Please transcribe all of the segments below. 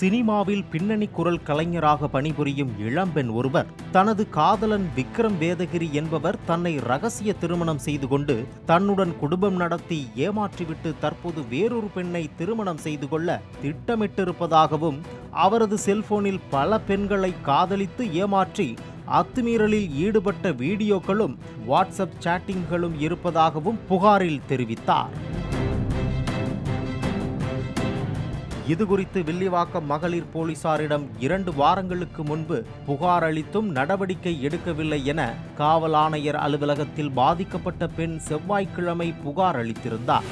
சினிமாவில் பின்னணி குரல் கலைஞராக பணிபுரியும் இளம்பெண் ஒருவர் தனது காதலன் விக்ரம் வேதகிரி என்பவர் தன்னை ரகசிய திருமணம் செய்து கொண்டு தன்னுடன் குடும்பம் நடத்தி ஏமாற்றிவிட்டு தற்போது வேறொரு பெண்ணை திருமணம் செய்து கொள்ள திட்டமிட்டிருப்பதாகவும் அவரது செல்போனில் பல பெண்களை காதலித்து ஏமாற்றி அத்துமீறலில் ஈடுபட்ட வீடியோக்களும் வாட்ஸ்அப் சாட்டிங்களும் இருப்பதாகவும் புகாரில் தெரிவித்தார் இதுகுறித்து வில்லிவாக்கம் மகளிர் போலீசாரிடம் இரண்டு வாரங்களுக்கு முன்பு புகார் அளித்தும் நடவடிக்கை எடுக்கவில்லை என காவல் ஆணையர் அலுவலகத்தில் பாதிக்கப்பட்ட பெண் செவ்வாய்க்கிழமை புகார் அளித்திருந்தார்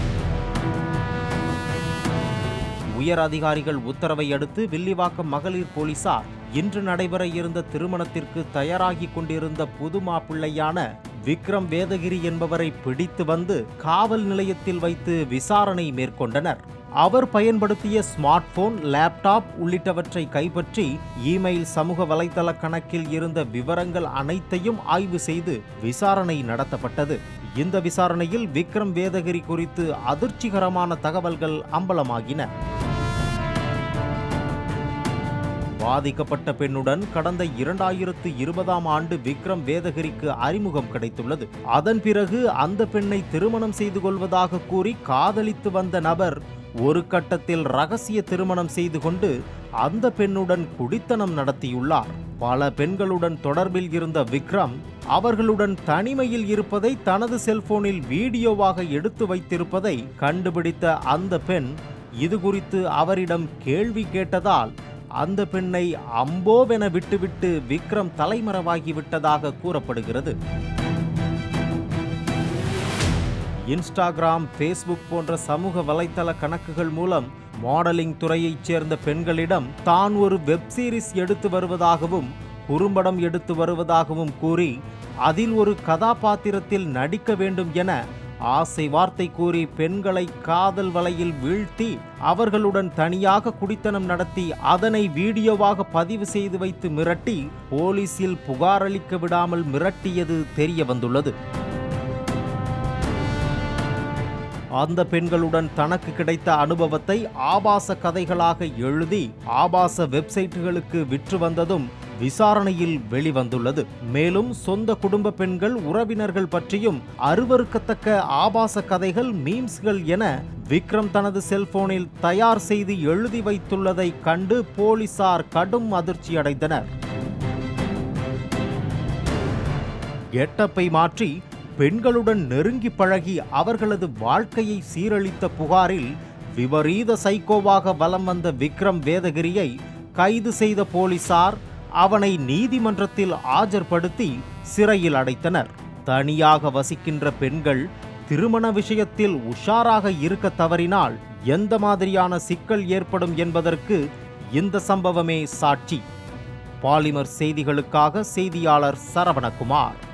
உயர் அதிகாரிகள் உத்தரவை அடுத்து வில்லிவாக்கம் மகளிர் போலீசார் இன்று நடைபெற இருந்த திருமணத்திற்கு தயாராகி கொண்டிருந்த புது மாப்பிள்ளையான விக்ரம் வேதகிரி என்பவரை பிடித்து வந்து காவல் நிலையத்தில் வைத்து விசாரணை மேற்கொண்டனர் அவர் பயன்படுத்திய ஸ்மார்ட் போன் லேப்டாப் உள்ளிட்டவற்றை கைப்பற்றி இமெயில் சமூக வலைதள கணக்கில் இருந்த விவரங்கள் அனைத்தையும் ஆய்வு செய்து விசாரணை நடத்தப்பட்டது இந்த விசாரணையில் விக்ரம் வேதகிரி குறித்து அதிர்ச்சிகரமான தகவல்கள் அம்பலமாகின பாதிக்கப்பட்ட பெண்ணுடன் கடந்த இரண்டாயிரத்து இருபதாம் ஆண்டு விக்ரம் வேதகிரிக்கு அறிமுகம் கிடைத்துள்ளது அதன் பிறகு அந்த பெண்ணை திருமணம் செய்து கொள்வதாக கூறி காதலித்து வந்த நபர் ஒரு கட்டத்தில் ரகசிய திருமணம் செய்து கொண்டு அந்த பெண்ணுடன் குடித்தனம் நடத்தியுள்ளார் பல பெண்களுடன் தொடர்பில் இருந்த விக்ரம் அவர்களுடன் தனிமையில் இருப்பதை தனது செல்போனில் வீடியோவாக எடுத்து வைத்திருப்பதை கண்டுபிடித்த அந்த பெண் இது குறித்து அவரிடம் கேள்வி கேட்டதால் அந்த பெண்ணை அம்போவென விட்டுவிட்டு விக்ரம் தலைமறைவாகி விட்டதாக கூறப்படுகிறது இன்ஸ்டாகிராம் ஃபேஸ்புக் போன்ற சமூக வலைத்தள கணக்குகள் மூலம் மாடலிங் துறையைச் சேர்ந்த பெண்களிடம் தான் ஒரு வெப் சீரிஸ் எடுத்து வருவதாகவும் குறும்படம் எடுத்து வருவதாகவும் கூறி அதில் ஒரு கதாபாத்திரத்தில் நடிக்க வேண்டும் என ஆசை வார்த்தை கூறி பெண்களை காதல் வலையில் வீழ்த்தி அவர்களுடன் தனியாக குடித்தனம் நடத்தி அதனை வீடியோவாக பதிவு செய்து வைத்து மிரட்டி போலீசில் புகாரளிக்க விடாமல் மிரட்டியது தெரிய வந்துள்ளது அந்த பெண்களுடன் தனக்கு கிடைத்த அனுபவத்தை ஆபாச கதைகளாக எழுதி ஆபாச வெப்சைட்டுகளுக்கு விற்று வந்ததும் விசாரணையில் வெளிவந்துள்ளது மேலும் சொந்த குடும்ப பெண்கள் உறவினர்கள் பற்றியும் அருவருக்கத்தக்க ஆபாச கதைகள் மீம்ஸ்கள் என விக்ரம் தனது செல்போனில் தயார் செய்து எழுதி வைத்துள்ளதை கண்டு போலீசார் கடும் அதிர்ச்சி அடைந்தனர் கெட்டப்பை மாற்றி பெண்களுடன் நெருங்கி பழகி அவர்களது வாழ்க்கையை சீரழித்த புகாரில் விபரீத சைக்கோவாக வலம் வந்த விக்ரம் வேதகிரியை கைது செய்த போலீசார் அவனை நீதிமன்றத்தில் ஆஜர்படுத்தி சிறையில் அடைத்தனர் தனியாக வசிக்கின்ற பெண்கள் திருமண விஷயத்தில் உஷாராக இருக்க தவறினால் எந்த மாதிரியான சிக்கல் ஏற்படும் என்பதற்கு இந்த சம்பவமே சாட்சி பாலிமர் செய்திகளுக்காக செய்தியாளர் சரவணகுமார்